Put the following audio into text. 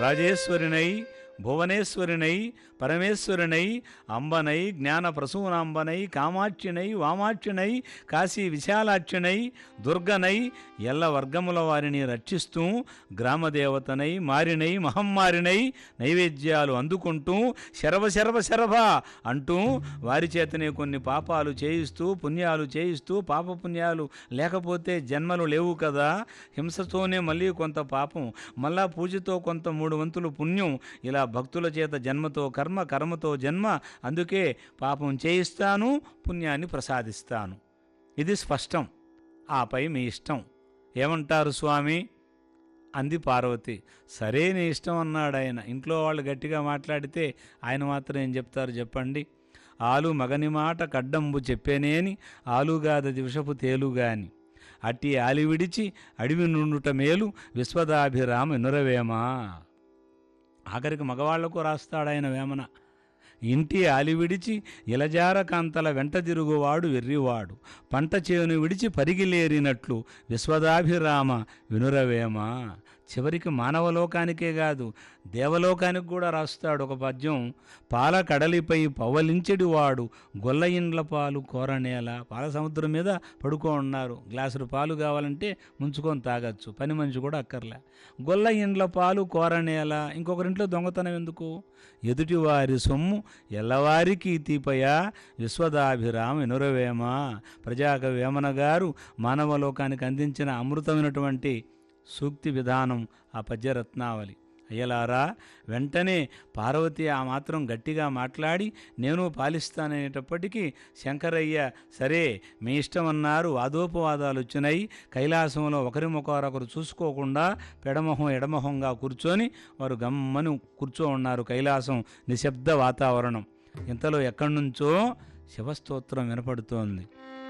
రాజేశ్వరినై భువనేశ్వరినై పరమేశ్వరినై అంబనై జ్ఞాన ప్రసూనాంబనై కామాక్షినై వామాక్షినై కాశీ విశాలాక్షినై దుర్గనై ఎల్ల వర్గముల వారిని రక్షిస్తూ గ్రామదేవతనై మారినై మహమ్మారినై నైవేద్యాలు అందుకుంటూ శరభ శరభ శరభ అంటూ వారి చేతనే కొన్ని పాపాలు చేయిస్తూ పుణ్యాలు చేయిస్తూ పాపపుణ్యాలు లేకపోతే జన్మలు లేవు కదా హింసతోనే మళ్ళీ కొంత పాపం మళ్ళా పూజతో కొంత మూడు వంతులు పుణ్యం ఇలా భక్తుల చేత జన్మతో కర్మ కర్మతో జన్మ అందుకే పాపం చేయిస్తాను పుణ్యాన్ని ప్రసాదిస్తాను ఇది స్పష్టం ఆపై మీ ఇష్టం ఏమంటారు స్వామి అంది పార్వతి సరే నీ ఇష్టం అన్నాడు ఆయన ఇంట్లో వాళ్ళు గట్టిగా మాట్లాడితే ఆయన మాత్రం ఏం చెప్తారు చెప్పండి ఆలు మగని మాట కడ్డంబు చెప్పేనేని ఆలుగాదది విషపు తేలుగాని అట్టి ఆలి విడిచి అడవి నుండుట మేలు విశ్వదాభిరామ వినురవేమా ఆఖరికి మగవాళ్లకు రాస్తాడాయన వేమన ఇంటి ఆలి విడిచి ఇలజార కాంతల వెంట తిరుగువాడు వెర్రివాడు పంట చేను విడిచి పరిగిలేరినట్లు విశ్వదాభిరామ వినురవేమ చివరికి మానవలోకానికే కాదు దేవలోకానికి కూడా రాస్తాడు ఒక పద్యం పాల కడలిపై పవలించెడివాడు గొల్ల ఇండ్ల పాలు కోరనేల పాల సముద్రం మీద పడుకో ఉన్నారు గ్లాసులు పాలు కావాలంటే ముంచుకొని తాగొచ్చు పని మనిషి కూడా అక్కర్లే గొల్ల ఇండ్ల పాలు కోరనేల ఇంకొకరింట్లో దొంగతనం ఎందుకు ఎదుటివారి సొమ్ము ఎల్లవారికి తీపయ విశ్వదాభిరామ వినురవేమ ప్రజాకవి వేమన గారు మానవలోకానికి అందించిన అమృతమైనటువంటి సూక్తి విధానం ఆ పద్యరత్నావళి అయ్యలారా వెంటనే పార్వతి ఆ మాత్రం గట్టిగా మాట్లాడి నేను పాలిస్తాననేటప్పటికీ శంకరయ్య సరే మీ ఇష్టం అన్నారు వాదోపవాదాలు వచ్చినాయి కైలాసంలో ఒకరి ముఖారొకరు చూసుకోకుండా పెడమొహం ఎడమొహంగా కూర్చొని వారు గమ్మని కూర్చో ఉన్నారు కైలాసం నిశ్శబ్ద వాతావరణం ఇంతలో ఎక్కడి నుంచో శివస్తోత్రం వినపడుతోంది